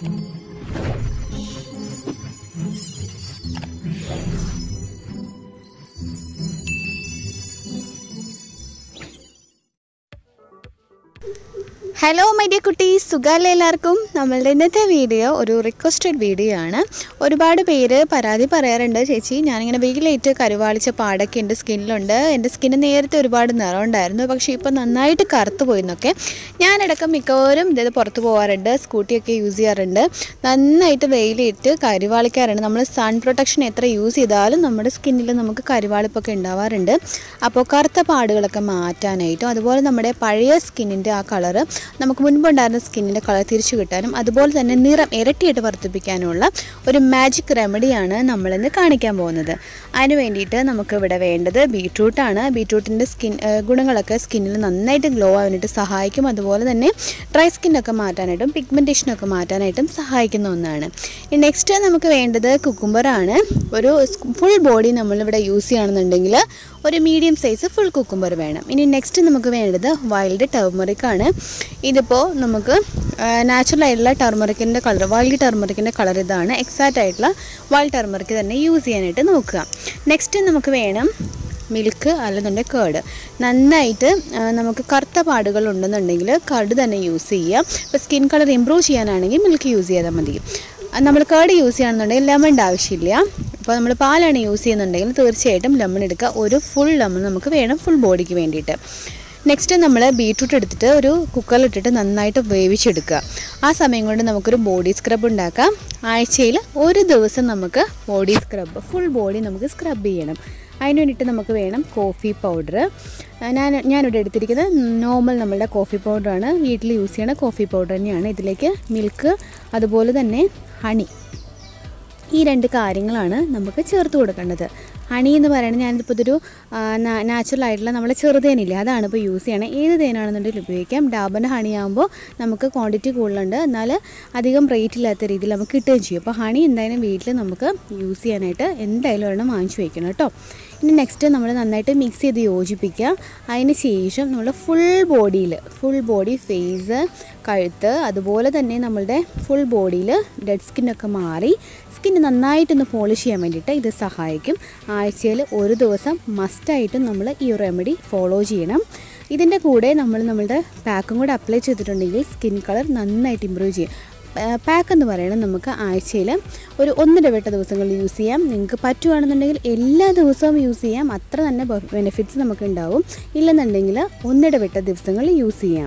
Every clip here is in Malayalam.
ഹലോ മൈ ഡിയർ കുട്ടീസ് സുഖമല്ലേ എല്ലാവർക്കും നമ്മളുടെ ഇന്നത്തെ വീഡിയോ ഒരു റിക്വസ്റ്റഡ് വീഡിയോ ആണ് ഒരുപാട് പേര് പരാതി പറയാറുണ്ട് ചേച്ചി ഞാനിങ്ങനെ വെയിലേറ്റ് കരുവാളിച്ച പാടൊക്കെ എൻ്റെ സ്കിന്നിലുണ്ട് എൻ്റെ സ്കിന്ന് നേരത്തെ ഒരുപാട് നിറമുണ്ടായിരുന്നു പക്ഷേ ഇപ്പോൾ നന്നായിട്ട് കറുത്തു പോയിന്നൊക്കെ ഞാനടക്കം മിക്കവാറും ഇത് പുറത്ത് പോകാറുണ്ട് സ്കൂട്ടിയൊക്കെ യൂസ് ചെയ്യാറുണ്ട് നന്നായിട്ട് വെയിലേറ്റ് കരുവാളിക്കാറുണ്ട് നമ്മൾ സൺ പ്രൊട്ടക്ഷൻ എത്ര യൂസ് ചെയ്താലും നമ്മുടെ സ്കിന്നിൽ നമുക്ക് കരുവാളിപ്പൊക്കെ ഉണ്ടാവാറുണ്ട് അപ്പോൾ കറുത്ത പാടുകളൊക്കെ മാറ്റാനായിട്ടും അതുപോലെ നമ്മുടെ പഴയ സ്കിന്നിൻ്റെ ആ കളറ് നമുക്ക് മുൻപുണ്ടായിരുന്ന സ്കിന്നിൻ്റെ കളർ തിരിച്ചു കിട്ടാനും അതുപോലെ തന്നെ നിറം ഇരട്ടിയായിട്ട് വർദ്ധിപ്പിക്കാനുള്ള ഒരു മാജിക് റെമഡിയാണ് നമ്മളിന്ന് കാണിക്കാൻ പോകുന്നത് അതിന് വേണ്ടിയിട്ട് നമുക്ക് ഇവിടെ വേണ്ടത് ബീട്രൂട്ടാണ് ബീട്രൂട്ടിൻ്റെ സ്കിൻ ഗുണങ്ങളൊക്കെ സ്കിന്നിൽ നന്നായിട്ട് ഗ്ലോ ആവാനായിട്ട് സഹായിക്കും അതുപോലെ തന്നെ ഡ്രൈ സ്കിന്നൊക്കെ മാറ്റാനായിട്ടും പിഗ്മെൻറ്റേഷനൊക്കെ മാറ്റാനായിട്ടും സഹായിക്കുന്ന ഒന്നാണ് നെക്സ്റ്റ് നമുക്ക് വേണ്ടത് കുക്കുംബറാണ് ഒരു ഫുൾ ബോഡി നമ്മളിവിടെ യൂസ് ചെയ്യുകയാണെന്നുണ്ടെങ്കിൽ ഒരു മീഡിയം സൈസ് ഫുൾ കുക്കുംബർ വേണം ഇനി നെക്സ്റ്റ് നമുക്ക് വേണ്ടത് വൈൽഡ് ടർമറിക് ആണ് ഇതിപ്പോൾ നമുക്ക് നാച്ചുറൽ ആയിട്ടുള്ള ടർമറിക്കിൻ്റെ കളർ വൈൽഡ് ടർമറിക്കിൻ്റെ കളർ ഇതാണ് എക്സാക്റ്റ് ആയിട്ടുള്ള വൈൽഡ് ടർമറിക് തന്നെ യൂസ് ചെയ്യാനായിട്ട് നോക്കുക നെക്സ്റ്റ് നമുക്ക് വേണം മിൽക്ക് അല്ലെന്നുണ്ടെങ്കിൽ കേർഡ് നന്നായിട്ട് ആ, നമുക്ക് കറുത്ത പാടുകൾ ഉണ്ടെന്നുണ്ടെങ്കിൽ കർഡ് തന്നെ യൂസ് ചെയ്യാം ഇപ്പോൾ സ്കിൻ കളർ ഇമ്പ്രൂവ് ചെയ്യാനാണെങ്കിൽ മിൽക്ക് യൂസ് ചെയ്താൽ മതി അത് നമ്മൾ കേർഡ് യൂസ് ചെയ്യുകയാണെന്നുണ്ടെങ്കിൽ ലെമണിൻ്റെ ആവശ്യമില്ല ഇപ്പോൾ നമ്മൾ പാലാണ് യൂസ് ചെയ്യുന്നുണ്ടെങ്കിൽ തീർച്ചയായിട്ടും ലെമൺ എടുക്കുക ഒരു ഫുൾ ലെമൺ നമുക്ക് വേണം ഫുൾ ബോഡിക്ക് വേണ്ടിയിട്ട് നെക്സ്റ്റ് നമ്മൾ ബീട്രൂട്ട് എടുത്തിട്ട് ഒരു കുക്കറിലിട്ടിട്ട് നന്നായിട്ട് വേവിച്ചെടുക്കുക ആ സമയം കൊണ്ട് നമുക്കൊരു ബോഡി സ്ക്രബ് ഉണ്ടാക്കാം ആഴ്ചയിൽ ഒരു ദിവസം നമുക്ക് ബോഡി സ്ക്രബ് ഫുൾ ബോഡി നമുക്ക് സ്ക്രബ് ചെയ്യണം അതിന് വേണ്ടിയിട്ട് നമുക്ക് വേണം കോഫി പൗഡർ ഞാൻ ഞാനിവിടെ എടുത്തിരിക്കുന്നത് നോർമൽ നമ്മളുടെ കോഫി പൗഡറാണ് വീട്ടിൽ യൂസ് ചെയ്യണ കോഫി പൗഡർ തന്നെയാണ് ഇതിലേക്ക് മിൽക്ക് അതുപോലെ തന്നെ ഹണി ഈ രണ്ട് കാര്യങ്ങളാണ് നമുക്ക് ചേർത്ത് കൊടുക്കേണ്ടത് ഹണി എന്ന് പറയുന്നത് ഞാനിപ്പോൾ ഇതൊരു നാച്ചുറൽ ആയിട്ടുള്ള നമ്മുടെ ചെറുതേനില്ലേ അതാണ് ഇപ്പോൾ യൂസ് ചെയ്യണത് ഏത് തേനാണെന്നുണ്ടെങ്കിൽ ഉപയോഗിക്കാം ഡാബറിൻ്റെ ഹണി ആകുമ്പോൾ നമുക്ക് ക്വാണ്ടിറ്റി കൂടുതലുണ്ട് എന്നാൽ അധികം റേറ്റ് ഇല്ലാത്ത രീതിയിൽ നമുക്ക് കിട്ടുകയും ചെയ്യും അപ്പോൾ ഹണി എന്തായാലും വീട്ടിൽ നമുക്ക് യൂസ് ചെയ്യാനായിട്ട് എന്തായാലും ഒരെണ്ണം വാങ്ങിച്ചു വയ്ക്കണം കേട്ടോ ഇനി നെക്സ്റ്റ് നമ്മൾ നന്നായിട്ട് മിക്സ് ചെയ്ത് യോജിപ്പിക്കുക അതിന് ശേഷം നമ്മൾ ഫുൾ ബോഡിയിൽ ഫുൾ ബോഡി ഫേസ് കഴുത്ത് അതുപോലെ തന്നെ നമ്മളുടെ ഫുൾ ബോഡിയിൽ ഡെഡ് സ്കിന്നൊക്കെ മാറി സ്കിന്ന് നന്നായിട്ടൊന്ന് പോളിഷ് ചെയ്യാൻ വേണ്ടിയിട്ട് ഇത് സഹായിക്കും ആഴ്ചയിൽ ഒരു ദിവസം മസ്റ്റായിട്ടും നമ്മൾ ഈ റെമഡി ഫോളോ ചെയ്യണം ഇതിൻ്റെ കൂടെ നമ്മൾ നമ്മളുടെ പാക്കും കൂടെ അപ്ലൈ ചെയ്തിട്ടുണ്ടെങ്കിൽ സ്കിൻ കളർ നന്നായിട്ട് ഇമ്പ്രൂവ് ചെയ്യും പാക്ക് എന്ന് പറയുന്നത് നമുക്ക് ആഴ്ചയിൽ ഒരു ഒന്നിടവിട്ട ദിവസങ്ങളിൽ യൂസ് ചെയ്യാം നിങ്ങൾക്ക് പറ്റുവാണെന്നുണ്ടെങ്കിൽ എല്ലാ ദിവസവും യൂസ് ചെയ്യാം അത്ര തന്നെ ബെനിഫിറ്റ്സ് നമുക്ക് ഉണ്ടാവും ഇല്ലെന്നുണ്ടെങ്കിൽ ഒന്നിടവിട്ട ദിവസങ്ങളിൽ യൂസ് ചെയ്യാം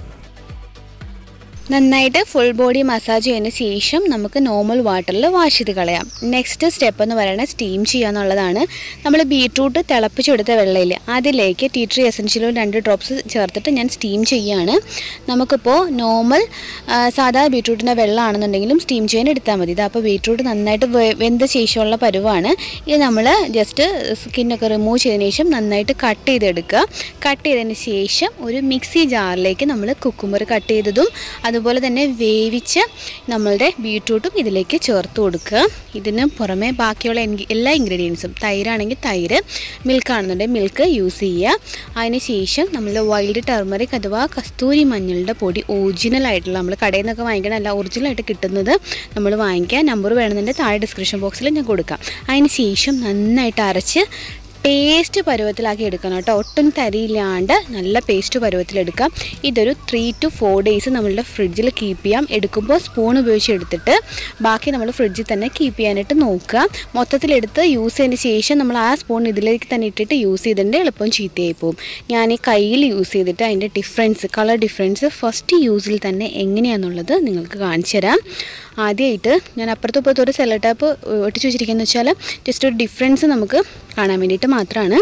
നന്നായിട്ട് ഫുൾ ബോഡി മസാജ് ചെയ്തതിന് ശേഷം നമുക്ക് നോർമൽ വാട്ടറിൽ വാഷ് ചെയ്ത് കളയാം നെക്സ്റ്റ് സ്റ്റെപ്പ് എന്ന് പറയുന്നത് സ്റ്റീം ചെയ്യുക എന്നുള്ളതാണ് നമ്മൾ ബീട്രൂട്ട് തിളപ്പിച്ചെടുത്ത വെള്ളയിൽ അതിലേക്ക് ടീ ട്രീ എസൻഷ്യലും രണ്ട് ഡ്രോപ്സ് ചേർത്തിട്ട് ഞാൻ സ്റ്റീം ചെയ്യുകയാണ് നമുക്കിപ്പോൾ നോർമൽ ആ, സാധാ ബീട്രൂട്ടിൻ്റെ വെള്ളമാണെന്നുണ്ടെങ്കിലും സ്റ്റീം ചെയ്യാൻ എടുത്താൽ മതി ഇത് അപ്പോൾ ബീട്രൂട്ട് നന്നായിട്ട് വെ- വെന്ത ശേഷമുള്ള പരുവാണ് ഇത് നമ്മൾ ജസ്റ്റ് സ്കിന്നൊക്കെ റിമൂവ് ചെയ്തതിന് ശേഷം നന്നായിട്ട് കട്ട് ചെയ്തെടുക്കുക കട്ട് ചെയ്തതിന് ശേഷം ഒരു മിക്സി ജാറിലേക്ക് നമ്മൾ കുക്കുമ്പർ കട്ട് ചെയ്തതും അതുപോലെ തന്നെ വേവിച്ച നമ്മളുടെ ബീട്രൂട്ടും ഇതിലേക്ക് ചേർത്ത് കൊടുക്കുക ഇതിന് പുറമെ ബാക്കിയുള്ള ഇൻഗ്രീ- എല്ലാ ഇൻഗ്രീഡിയൻസും തൈരാണെങ്കിൽ തൈര് മിൽക്കാണെന്നുണ്ടെങ്കിൽ മിൽക്ക് യൂസ് ചെയ്യുക അതിന് ശേഷം നമ്മൾ വൈൽഡ് ടർമറിക് അഥവാ കസ്തൂരി മഞ്ഞളുടെ പൊടി ഒറിജിനൽ ആയിട്ടുള്ള നമ്മൾ കടയിൽ നിന്നൊക്കെ വാങ്ങിക്കണ അല്ല ഒറിജിനൽ ആയിട്ട് കിട്ടുന്നത് നമ്മൾ വാങ്ങിക്കുക നമ്പർ വേണമെന്നുണ്ടെങ്കിൽ താഴെ ഡിസ്ക്രിപ്ഷൻ ബോക്സിൽ ഞാൻ കൊടുക്കാം അതിന് ശേഷം നന്നായിട്ട് അരച്ച് പേസ്റ്റ് പരുവത്തിലാക്കി എടുക്കണം കേട്ടോ ഒട്ടും തരിയില്ലാണ്ട് നല്ല പേസ്റ്റ് പരുവത്തിലെടുക്കാം ഇതൊരു ത്രീ ടു ഫോർ ഡേയ്സ് നമ്മളുടെ ഫ്രിഡ്ജിൽ കീപ്പ് ചെയ്യാം എടുക്കുമ്പോൾ സ്പൂൺ ഉപയോഗിച്ച് എടുത്തിട്ട് ബാക്കി നമ്മൾ ഫ്രിഡ്ജിൽ തന്നെ കീപ്പ് ചെയ്യാനായിട്ട് നോക്കുക മൊത്തത്തിലെടുത്ത് യൂസ് ചെയ്തതിന് ശേഷം നമ്മൾ ആ സ്പൂൺ ഇതിലേക്ക് തന്നെ ഇട്ടിട്ട് യൂസ് ചെയ്തിട്ട് എളുപ്പം ചീത്തയായി പോകും ഞാൻ ഈ കയ്യിൽ യൂസ് ചെയ്തിട്ട് അതിൻ്റെ ഡിഫറൻസ് കളർ ഡിഫറൻസ് ഫസ്റ്റ് യൂസിൽ തന്നെ എങ്ങനെയാണെന്നുള്ളത് നിങ്ങൾക്ക് കാണിച്ചു തരാം ആദ്യമായിട്ട് ഞാൻ അപ്പുറത്തും ഇപ്പുറത്തും ഒരു സെല്ലോ ടാപ്പ് ഒട്ടിച്ച് വെച്ചിരിക്കുന്നത് വെച്ചാൽ ജസ്റ്റ് ഒരു ഡിഫറൻസ് നമുക്ക് കാണാൻ വേണ്ടിയിട്ട് മാത്രമാണ്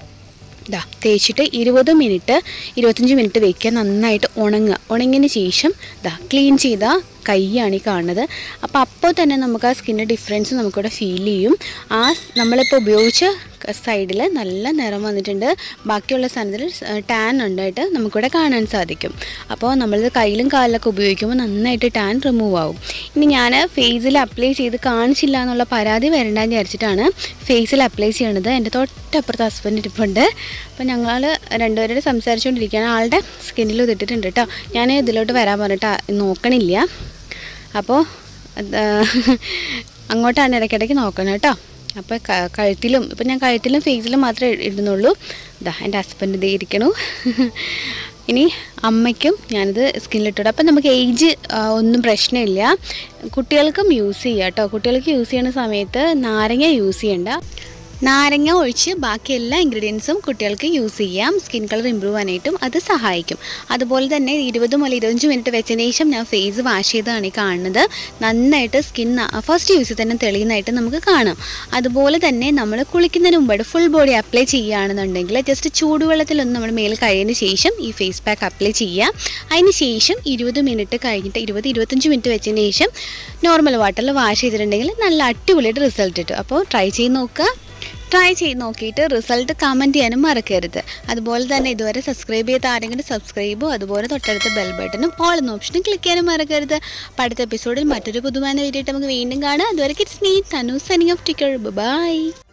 ഇതാ തേച്ചിട്ട് ഇരുപത് മിനിറ്റ് ഇരുപത്തഞ്ച് മിനിറ്റ് വയ്ക്കുക നന്നായിട്ട് ഉണങ്ങുക ഉണങ്ങിയതിന് ശേഷം ഇതാ ക്ലീൻ ചെയ്ത കൈയാണ് ഈ കാണുന്നത് അപ്പോൾ അപ്പോൾ തന്നെ നമുക്ക് ആ സ്കിന്നിൻ്റെ ഡിഫറൻസ് നമുക്കിവിടെ ഫീൽ ചെയ്യും ആ സ് നമ്മളിപ്പോൾ ഉപയോഗിച്ച സൈഡിൽ നല്ല നിറം വന്നിട്ടുണ്ട് ബാക്കിയുള്ള സാധനത്തിൽ ടാൻ ഉണ്ടായിട്ട് നമുക്കിവിടെ കാണാൻ സാധിക്കും അപ്പോൾ നമ്മൾ കയ്യിലും കാലിലൊക്കെ ഉപയോഗിക്കുമ്പോൾ നന്നായിട്ട് ടാൻ റിമൂവ് ആവും ഇനി ഞാൻ ഫേസിൽ അപ്ലൈ ചെയ്ത് കാണിച്ചില്ല എന്നുള്ള പരാതി വരണ്ടെന്ന് വിചാരിച്ചിട്ടാണ് ഫേസിൽ അപ്ലൈ ചെയ്യണത് എൻ്റെ തൊട്ടപ്പുറത്ത് ഹസ്ബൻഡ് ഇരിപ്പുണ്ട് അപ്പോൾ ഞങ്ങൾ രണ്ടുപേരോട് സംസാരിച്ചുകൊണ്ടിരിക്കുകയാണ് ആളുടെ സ്കിന്നിൽ ഇതിട്ടിട്ടുണ്ട് കേട്ടോ ഞാൻ ഇതിലോട്ട് വരാൻ പറഞ്ഞിട്ട് ആ- നോക്കണില്ല അപ്പോൾ അത് അങ്ങോട്ടാണ് ഇടയ്ക്കിടയ്ക്ക് നോക്കണം കേട്ടോ അപ്പോൾ ക- കഴുത്തിലും ഇപ്പം ഞാൻ കഴുത്തിലും ഫേസിലും മാത്രമേ ഇടുന്നുള്ളൂ ഇതാ എൻ്റെ ഹസ്ബൻഡ് ഇതേ ഇരിക്കണു ഇനി അമ്മയ്ക്കും ഞാനിത് സ്കിന്നിലിട്ടിട്ട് അപ്പം നമുക്ക് ഏജ് ഒന്നും പ്രശ്നമില്ല കുട്ടികൾക്കും യൂസ് ചെയ്യാം കേട്ടോ കുട്ടികൾക്ക് യൂസ് ചെയ്യുന്ന സമയത്ത് നാരങ്ങ യൂസ് ചെയ്യണ്ട നാരങ്ങ ഒഴിച്ച് ബാക്കി എല്ലാ ഇൻഗ്രീഡിയൻസും കുട്ടികൾക്ക് യൂസ് ചെയ്യാം സ്കിൻ കളർ ഇമ്പ്രൂവ് ആനായിട്ടും അത് സഹായിക്കും അതുപോലെ തന്നെ ഇരുപത് മുതൽ ഇരുപത്തഞ്ച് മിനിറ്റ് വെച്ചതിന് ശേഷം ഞാൻ ഫേസ് വാഷ് ചെയ്താണ് ഈ കാണുന്നത് നന്നായിട്ട് സ്കിൻ ഫസ്റ്റ് യൂസിൽ തന്നെ തെളിയുന്നതായിട്ട് നമുക്ക് കാണാം അതുപോലെ തന്നെ നമ്മൾ കുളിക്കുന്നതിന് മുമ്പായിട്ട് ഫുൾ ബോഡി അപ്ലൈ ചെയ്യുകയാണെന്നുണ്ടെങ്കിൽ ജസ്റ്റ് ചൂടുവെള്ളത്തിലൊന്ന് നമ്മൾ മേൽ കഴിയുന്നതിന് ശേഷം ഈ ഫേസ് പാക്ക് അപ്ലൈ ചെയ്യുക അതിന് ശേഷം ഇരുപത് മിനിറ്റ് കഴിഞ്ഞിട്ട് ഇരുപത് ഇരുപത്തഞ്ച് മിനിറ്റ് വെച്ചതിന് ശേഷം നോർമൽ വാട്ടറിൽ വാഷ് ചെയ്തിട്ടുണ്ടെങ്കിൽ നല്ല അടിപൊളിയായിട്ട് റിസൾട്ട് കിട്ടും അപ്പോൾ ട്രൈ ചെയ്ത് നോക്കുക ട്രൈ ചെയ്ത് നോക്കിയിട്ട് റിസൾട്ട് കമൻറ്റ് ചെയ്യാനും മറക്കരുത് അതുപോലെ തന്നെ ഇതുവരെ സബ്സ്ക്രൈബ് ചെയ്ത ആരെങ്കിലും സബ്സ്ക്രൈബും അതുപോലെ തൊട്ടടുത്ത ബെൽ ബട്ടണും ഓൾ എന്ന ഓപ്ഷനും ക്ലിക്ക് ചെയ്യാനും മറക്കരുത് അപ്പോൾ അടുത്ത എപ്പിസോഡിൽ മറ്റൊരു പുതുമായ വീഡിയോ നമുക്ക് വീണ്ടും കാണാം അതുവരെ it's me Tanu signing off ടിക്കർ ബൈ